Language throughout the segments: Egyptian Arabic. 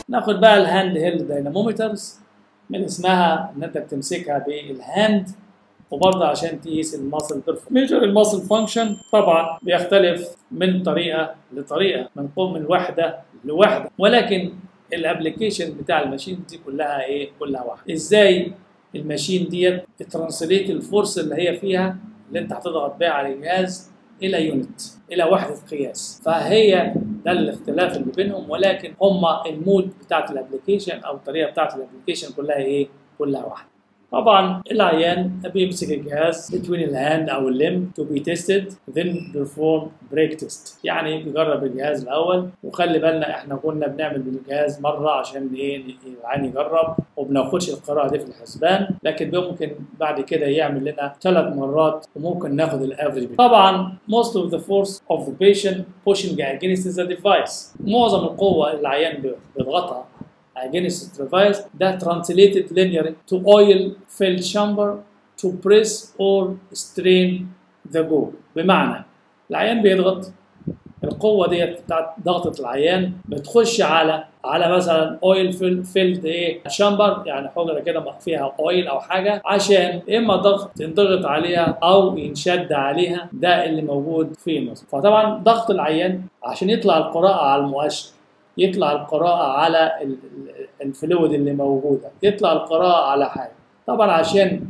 ناخد بقى الهاند هيلد داينامومترز من اسمها ان انت بتمسكها بالهاند وبرضه عشان تقيس الماسل بيرفورمانس ميجر الماسل فانكشن طبعا بيختلف من طريقه لطريقه من قوم من وحده لوحده ولكن الابلكيشن بتاع الماشين دي كلها ايه كلها واحده ازاي الماشين ديت ترانسليت الفورس اللي هي فيها اللي انت هتضغط بيها على الجهاز الى يونت الى وحده قياس فهي ده الاختلاف اللي بينهم ولكن هما المود بتاعت الابلكيشن او الطريقه بتاعت الابلكيشن كلها ايه كلها واحده طبعا العيان بيمسك الجهاز between الهاند او الليم to be tested then perform break test يعني بيجرب الجهاز الاول وخلي بالنا احنا كنا بنعمل بالجهاز مره عشان ايه العيان يجرب وبناخدش القراءه دي في الحسبان لكن ممكن بعد كده يعمل لنا ثلاث مرات وممكن ناخد الافرج طبعا most of the force of the patient pushing against the device معظم القوه اللي العيان بيضغطها against the device that translated linearly to oil filled chamber to press or strain the goal بمعنى العيان بيضغط القوه ديت بتاعت ضغطه العيان بتخش على على مثلا اويل فيلد ايه شامبر يعني حجره كده فيها اويل او حاجه عشان اما ضغط تنضغط عليها او ينشد عليها ده اللي موجود في النص فطبعا ضغط العيان عشان يطلع القراءه على المؤشر يطلع القراءة على الفلويد اللي موجودة يطلع القراءة على حاجة طبعا عشان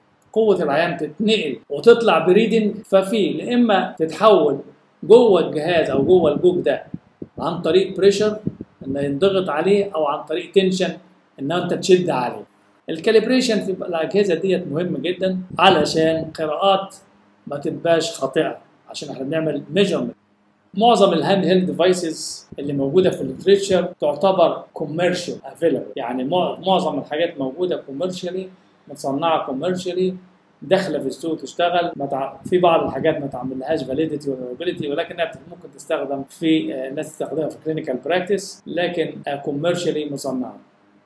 قوة العيان تتنقل وتطلع بريدنج ففي يا إما تتحول جوه الجهاز أو جوه الجوج ده عن طريق بريشر إنه ينضغط عليه أو عن طريق تنشن إن أنت تشد عليه الكاليبريشن في الأجهزة ديت مهم جدا علشان قراءات ما تبقاش خاطئة عشان احنا بنعمل ميجرمنت معظم الهاند هيلد ديفايسز اللي موجوده في الليتريتشر تعتبر كوميرشال افيلبل يعني معظم الحاجات موجوده كوميرشالي متصنعه كوميرشالي داخله في السوق تشتغل متع... في بعض الحاجات ما تعملهاش فاليديتي ولا ولكنها ممكن تستخدم في الناس تستخدمها في كلينيكال براكتس لكن كوميرشالي مصنعه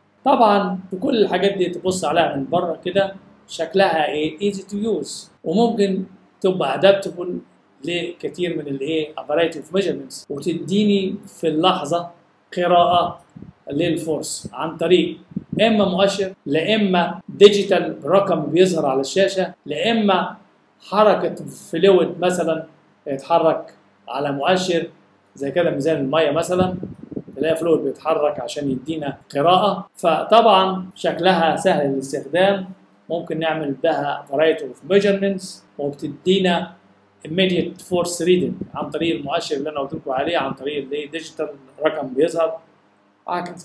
طبعا في كل الحاجات دي تبص عليها من بره كده شكلها ايه ايزي تو يوز وممكن تبقى ادابتبل لكثير من الايه فرايتي اوف ميجرمنتس وتديني في اللحظه قراءه للفورس عن طريق اما مؤشر لا اما ديجيتال رقم بيظهر على الشاشه لا اما حركه فلويد مثلا يتحرك على مؤشر زي كده ميزان الميه مثلا تلاقي فلويد بيتحرك عشان يدينا قراءه فطبعا شكلها سهل الاستخدام ممكن نعمل بها فرايتي اوف ميجرمنتس وبتدينا immediate force reading عن طريق المؤشر اللي انا قلت لكم عليه عن طريق الايه ديجيتال رقم بيظهر وهكذا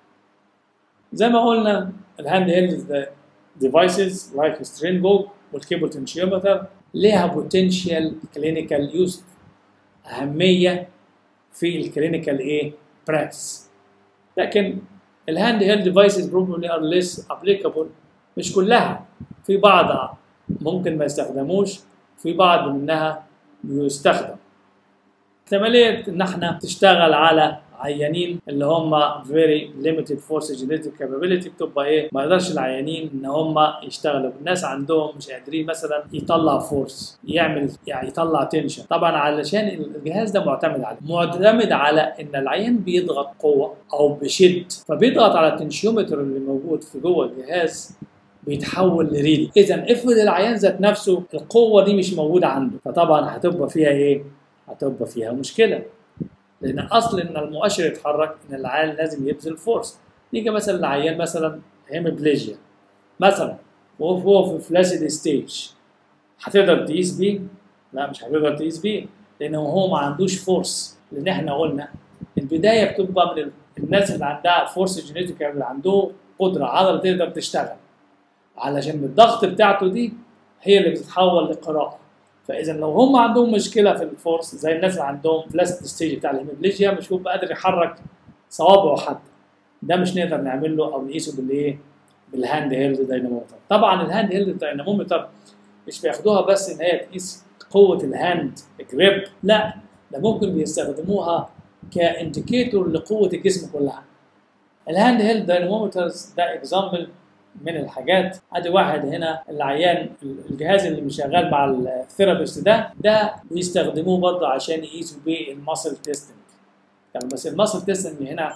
زي ما قلنا الهاند هيلد ديفايسز لايك سترين جوج والكيبل تنشيومتر ليها بوتنشال كلينيكال يوز اهميه في الكلينيكال ايه براكتس لكن الهاند هيلد ديفايسز probably are less applicable مش كلها في بعض ممكن ما يستخدموش في بعض منها بيستخدم احتمالية ان احنا تشتغل على عيانين اللي هم very limited force genetic capability بتبقى ايه ما يقدرش العيانين ان هم يشتغلوا الناس عندهم مش قادرين مثلا يطلع فورس يعمل يعني يطلع تنشن طبعا علشان الجهاز ده معتمد على معتمد على ان العيان بيضغط قوه او بشد فبيضغط على التنشيومتر اللي موجود في جوه الجهاز بيتحول لريدنج اذا افرض العيان ذات نفسه القوه دي مش موجوده عنده فطبعا هتبقى فيها ايه هتبقى فيها مشكله لان اصل ان المؤشر يتحرك ان العيان لازم يبذل فورس نيجي مثلا العيان مثلا هيمبليجيا مثلا وهو في فلاسيد ستيج هتقدر تقيس بيه؟ لا مش هتقدر تقيس بيه لان هو ما عندوش فورس لان احنا قلنا البدايه بتبقى من الناس اللي عندها فورس جينيتيك اللي عنده قدره عضله تقدر تشتغل علشان الضغط بتاعته دي هي اللي بتتحول لقراءه فاذا لو هم عندهم مشكله في الفورس زي الناس اللي عندهم فلاست ستيج بتاع الهيموبليجيا مش بيبقى قادر يحرك صوابعه حتى ده مش نقدر نعمل له او نقيسه بالايه بالهاند هيلد داينامومتر طبعا الهاند هيلد داينامومتر مش بياخدوها بس ان هي تقيس قوه الهاند جريب لا ده ممكن بيستخدموها كانديكيتور لقوه الجسم كلها الهاند هيلد داينامومترز ده اكزامبل من الحاجات ادي واحد هنا العيان الجهاز اللي شغال مع الثيرابيست ده ده بيستخدموه برضه عشان يقيسوا بيه الماسل تيستنج يعني بس الماسل تيستنج هنا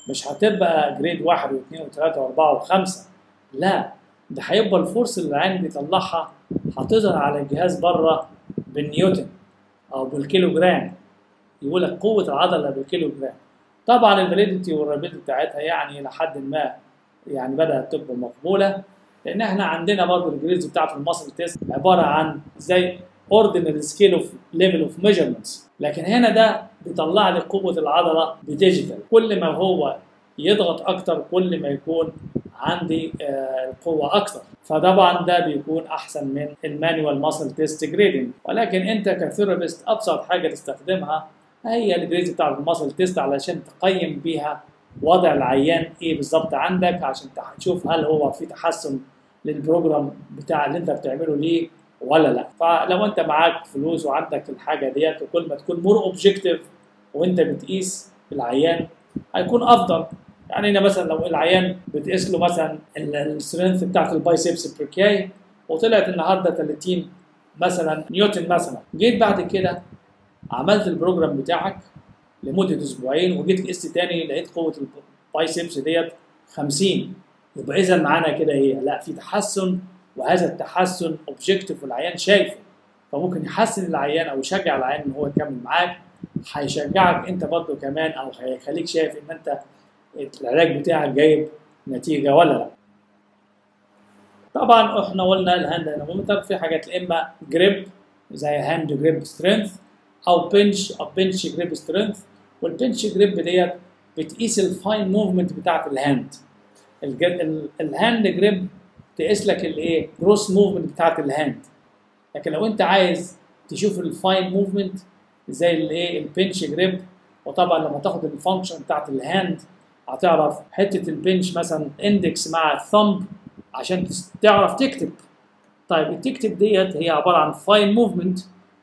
مش هتبقى جريد واحد واثنين وثلاثة وأربعة وخمسة لا ده هيبقى الفورس اللي العين بيطلعها هتظهر على الجهاز بره بالنيوتن أو بالكيلو جرام يقول لك قوة العضلة بالكيلو جرام طبعا الفاليديتي والرابيدتي بتاعتها يعني إلى حد ما يعني بدأت تبقى مقبولة لأن احنا عندنا برضه الجريدز بتاعت المصل تيست عبارة عن زي اوردينال سكيل اوف ليفل اوف ميجرمنتس لكن هنا ده بيطلع لي قوه العضله بديجيتال كل ما هو يضغط اكتر كل ما يكون عندي آه القوه اكتر فطبعا ده بيكون احسن من المانيوال ماسل تيست جريدنج ولكن انت كثيرابيست ابسط حاجه تستخدمها هي الجريدز بتاع الماسل تيست علشان تقيم بيها وضع العيان ايه بالظبط عندك عشان تشوف هل هو في تحسن للبروجرام بتاع اللي انت بتعمله ليه ولا لا فلو انت معاك فلوس وعندك الحاجه ديت وكل ما تكون مور اوبجكتيف وانت بتقيس العيان هيكون افضل يعني انا مثلا لو العيان بتقيس له مثلا السترينث بتاعت البايسبس بركاي وطلعت النهارده 30 مثلا نيوتن مثلا جيت بعد كده عملت البروجرام بتاعك لمده اسبوعين وجيت قست تاني لقيت قوه البايسبس ديت 50 يبقى اذا معانا كده ايه؟ لا في تحسن وهذا التحسن اوبجكتيف والعيان شايفه فممكن يحسن العيان او يشجع العيان ان هو يكمل معاك هيشجعك انت برضه كمان او هيخليك شايف ان انت العلاج بتاعك جايب نتيجه ولا لا. طبعا احنا قلنا الهاند انومتر في حاجات اما جريب زي هاند جريب سترينث او بنش او بنش جريب سترينث والبنش جريب ديت بتقيس الفاين موفمنت بتاعت الهاند الهاند جريب تقيس لك الايه جروس موفمنت بتاعت الهاند لكن لو انت عايز تشوف الفاين موفمنت زي الايه البنش جريب وطبعا لما تاخد الفانكشن بتاعت الهاند هتعرف حته البنش مثلا اندكس مع الثumb عشان تعرف تكتب طيب تكتب ديت هي عباره عن فاين موفمنت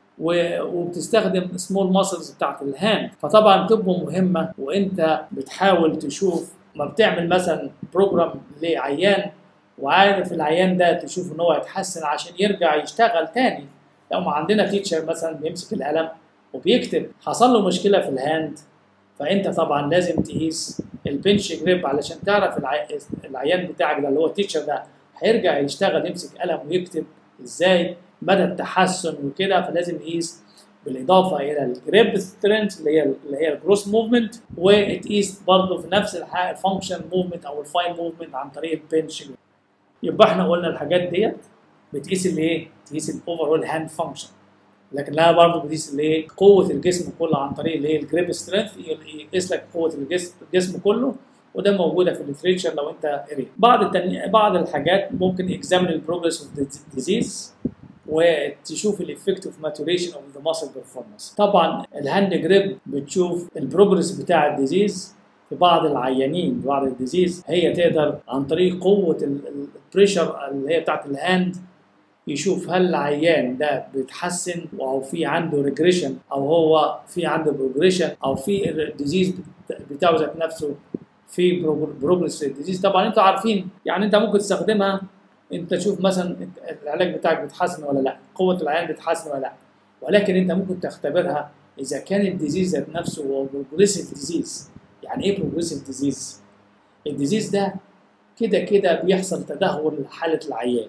وبتستخدم سمول ماسلز بتاعت الهاند فطبعا بتبقى مهمه وانت بتحاول تشوف ما بتعمل مثلا بروجرام لعيان وعارف العيان ده تشوف ان هو يتحسن عشان يرجع يشتغل تاني لو ما عندنا تيتشر مثلا بيمسك القلم وبيكتب حصل له مشكله في الهاند فانت طبعا لازم تقيس البنش جريب علشان تعرف العي... العيان بتاعك ده اللي هو التيتشر ده هيرجع يشتغل يمسك قلم ويكتب ازاي مدى التحسن وكده فلازم نقيس بالاضافه الى الجريب سترينث اللي هي اللي هي الجروس موفمنت وتقيس برضه في نفس الفانكشن موفمنت او الفاين موفمنت عن طريق البنش جريب يبقى احنا قلنا الحاجات ديت بتقيس الايه؟ تقيس الاوفر اول هاند فانكشن لكن لا برضه بتقيس الايه؟ قوه الجسم كله عن طريق الايه؟ الجريب سترينث يقيس لك قوه الجسم الجسم كله وده موجوده في الليتريتشر لو انت قريت بعض التاني... بعض الحاجات ممكن اكزامن البروجرس اوف ديزيز وتشوف الافكت اوف ماتوريشن اوف ذا ماسل بيرفورمانس طبعا الهاند جريب بتشوف البروجرس بتاع الديزيز في بعض العيانين بعض الديزيز هي تقدر عن طريق قوه البريشر اللي هي بتاعت الهاند يشوف هل العيان ده بيتحسن او في عنده ريجريشن او هو في عنده بروجريشن او في الديزيز بتاعه ذات نفسه في بروجرس الديزيز طبعا انتوا عارفين يعني انت ممكن تستخدمها انت تشوف مثلا العلاج بتاعك بيتحسن ولا لا قوه العيان بتتحسن ولا لا ولكن انت ممكن تختبرها اذا كان الديزيز ذات نفسه هو بروجريسيف ديزيز يعني ايه بروجريسيف ديزيز الديزيز ده كده كده بيحصل تدهور لحاله العيان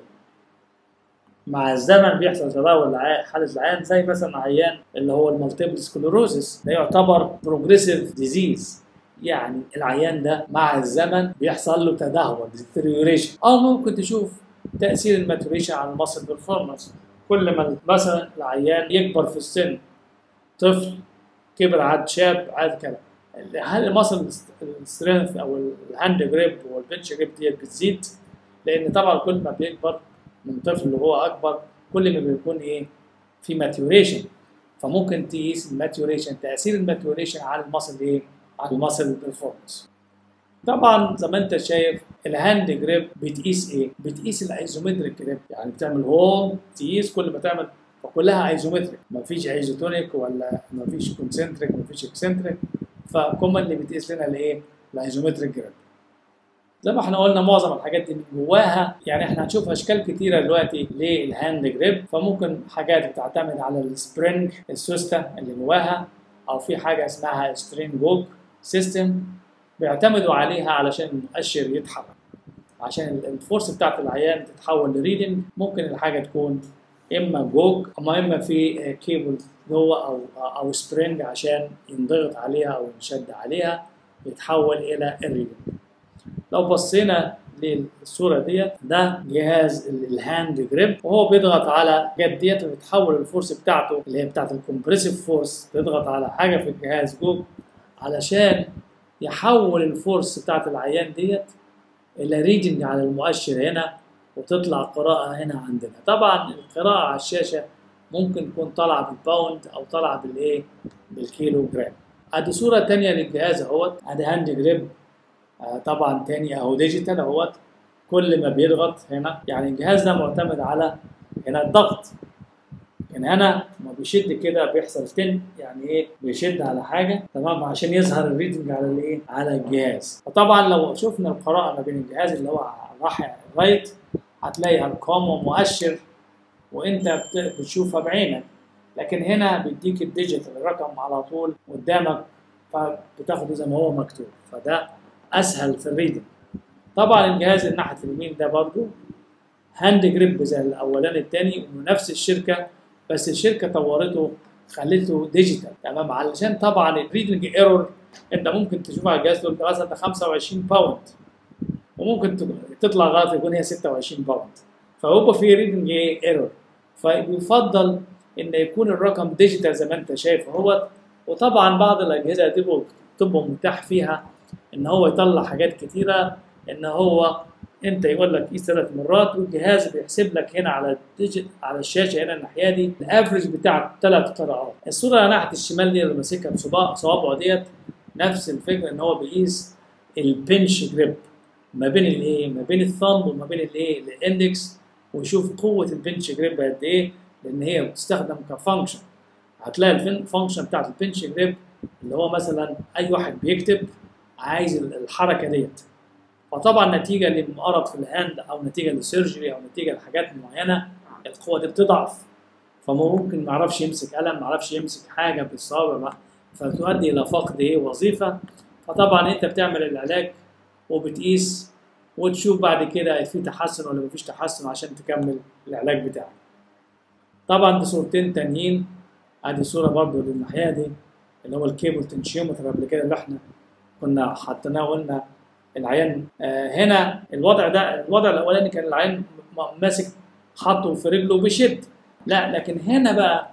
مع الزمن بيحصل تدهور لحاله العيان زي مثلا عيان اللي هو المالتيبل سكلوروزس ده يعتبر بروجريسيف ديزيز يعني العيان ده مع الزمن بيحصل له تدهور ديتريوريشن او ممكن تشوف تاثير الماتوريشن على الماسل بيرفورمانس كل ما مثلا العيان يكبر في السن طفل كبر عاد شاب عاد كده هل الماسل سترينث او الهاند جريب والبنش جريب دي بتزيد لان طبعا كل ما بيكبر من طفل اللي هو اكبر كل ما بيكون ايه في ماتوريشن فممكن تقيس الماتوريشن تاثير الماتوريشن على الماسل ايه على الماسل بيرفورمانس طبعا زي ما انت شايف الهاند جريب بتقيس ايه؟ بتقيس الايزومتريك جريب يعني بتعمل هول تقيس كل ما تعمل فكلها ايزومتريك مفيش ايزوتونيك ولا مفيش كونسنتريك مفيش اكسنتريك فكومن اللي بتقيس لنا الايه؟ الايزومتريك جريب زي ما احنا قلنا معظم الحاجات دي جواها يعني احنا هنشوف اشكال كتيره دلوقتي للهاند جريب فممكن حاجات بتعتمد على السبرينج السوسته اللي جواها او في حاجه اسمها سترينج بوك سيستم بيعتمدوا عليها علشان المؤشر يتحرك عشان الفورس بتاعت العيان تتحول لريدنج ممكن الحاجه تكون اما جوج اما اما في كيبل جوه او او سبرينج عشان ينضغط عليها او ينشد عليها يتحول الى الريدنج لو بصينا للصوره ديت ده جهاز الهاند جريب وهو بيضغط على الحاجات ديت وبتحول الفورس بتاعته اللي هي بتاعت الكومبريسيف فورس تضغط على حاجه في الجهاز جوج علشان يحول الفورس بتاعت العيان ديت الى ريدنج على المؤشر هنا وتطلع قراءة هنا عندنا طبعا القراءة على الشاشة ممكن تكون طالعة بالباوند أو طالعة بالإيه بالكيلو جرام ادي صورة تانية للجهاز اهوت ادي هاند جريب آه طبعا تاني اهو ديجيتال اهوت كل ما بيضغط هنا يعني الجهاز ده معتمد على هنا الضغط يعني هنا ما بيشد كده بيحصل تن يعني ايه بيشد على حاجه تمام عشان يظهر الريتنج على الايه على الجهاز فطبعا لو شفنا القراءه ما بين الجهاز اللي هو راح رايت هتلاقي ارقام ومؤشر وانت بتشوفها بعينك لكن هنا بيديك الديجيتال الرقم على طول قدامك فبتاخده زي ما هو مكتوب فده اسهل في الريدنج طبعا الجهاز الناحيه اليمين ده برضو هاند جريب زي الاولاني الثاني ونفس الشركه بس الشركه طورته خلته ديجيتال تمام علشان طبعا الريدنج ايرور انت ممكن تشوف على الجهاز تقول مثلا ده 25 باوند وممكن تطلع غلط يكون هي 26 باوند فهو في ريدنج ايرور فيفضل ان يكون الرقم ديجيتال زي ما انت شايف اهوت وطبعا بعض الاجهزه تبقى تبقى متاح فيها ان هو يطلع حاجات كتيره ان هو انت يقول لك قيس ثلاث مرات والجهاز بيحسب لك هنا على الديجيت على الشاشه هنا الناحيه دي الافرج بتاع ثلاث قراءات الصوره اللي ناحيه الشمال دي اللي ماسكها بصوابعه ديت نفس الفكره ان هو بيقيس البنش جريب ما بين الايه ما بين الثumb وما بين الايه الاندكس ويشوف قوه البنش جريب قد ايه لان هي بتستخدم كفانكشن هتلاقي الفانكشن بتاعت البنش جريب اللي هو مثلا اي واحد بيكتب عايز الحركه ديت فطبعا نتيجه لمرض في الهاند او نتيجه لسيرجري او نتيجه لحاجات معينه القوه دي بتضعف فممكن ما يعرفش يمسك قلم ما يعرفش يمسك حاجه بالصوابع فتؤدي الى فقد ايه وظيفه فطبعا انت بتعمل العلاج وبتقيس وتشوف بعد كده في تحسن ولا مفيش تحسن عشان تكمل العلاج بتاعك طبعا دي صورتين تانيين ادي صوره برضو للناحيه دي اللي هو الكيبل تنشيومتر قبل كده اللي احنا كنا حطيناه وقلنا العيان آه هنا الوضع ده الوضع الاولاني كان العيان ماسك حاطه في رجله وبيشد لا لكن هنا بقى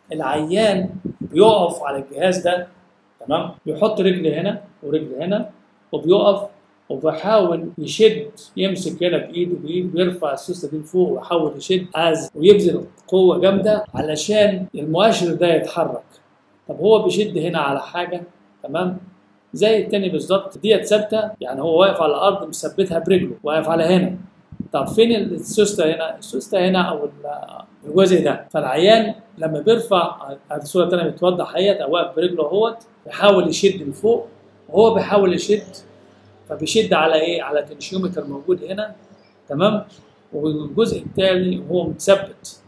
العيان بيقف على الجهاز ده تمام بيحط رجل هنا ورجل هنا وبيقف وبيحاول يشد يمسك هنا بايده بايده بيرفع السوسته دي لفوق ويحاول يشد از ويبذل قوه جامده علشان المؤشر ده يتحرك طب هو بيشد هنا على حاجه تمام زي التاني بالظبط ديت ثابته يعني هو واقف على الارض مثبتها برجله واقف على هنا طب فين السوسته هنا؟ السوسته هنا او الجزء ده فالعيان لما بيرفع الصوره الثانيه بتوضح اهيت او واقف برجله اهوت بيحاول يشد لفوق وهو بيحاول يشد فبيشد على ايه؟ على تنشيومتر موجود هنا تمام؟ والجزء التالي هو متثبت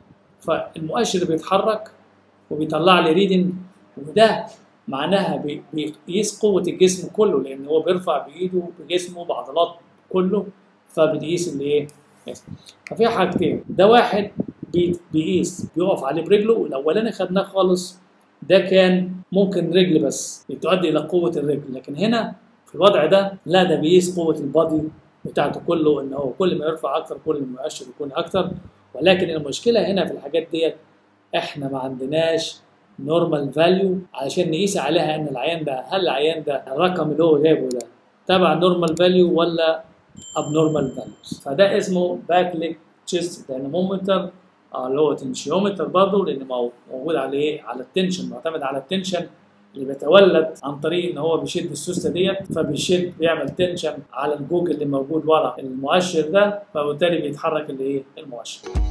فالمؤشر بيتحرك وبيطلع لي ريدنج وده معناها بيقيس قوة الجسم كله لأن هو بيرفع بإيده بجسمه بعضلات كله فبتقيس الايه؟ ففي حاجتين ده واحد بيقيس بيقف عليه برجله الاولاني خدناه خالص ده كان ممكن رجل بس تؤدي الى قوه الرجل لكن هنا في الوضع ده لا ده بيقيس قوه البادي بتاعته كله ان هو كل ما يرفع اكتر كل ما المؤشر يكون اكتر ولكن المشكله هنا في الحاجات ديت احنا ما عندناش نورمال فاليو علشان نقيس عليها ان العيان ده هل العيان ده الرقم اللي هو جايبه ده تبع نورمال فاليو ولا abnormal values فده اسمه باكليك تشيست داينامومتر اللي هو تنشيومتر برضه لان موجود عليه على التنشن معتمد على التنشن اللي بيتولد عن طريق ان هو بيشد السوسته ديت فبيشد بيعمل تنشن على الجوج اللي موجود ورا المؤشر ده فبالتالي بيتحرك الايه المؤشر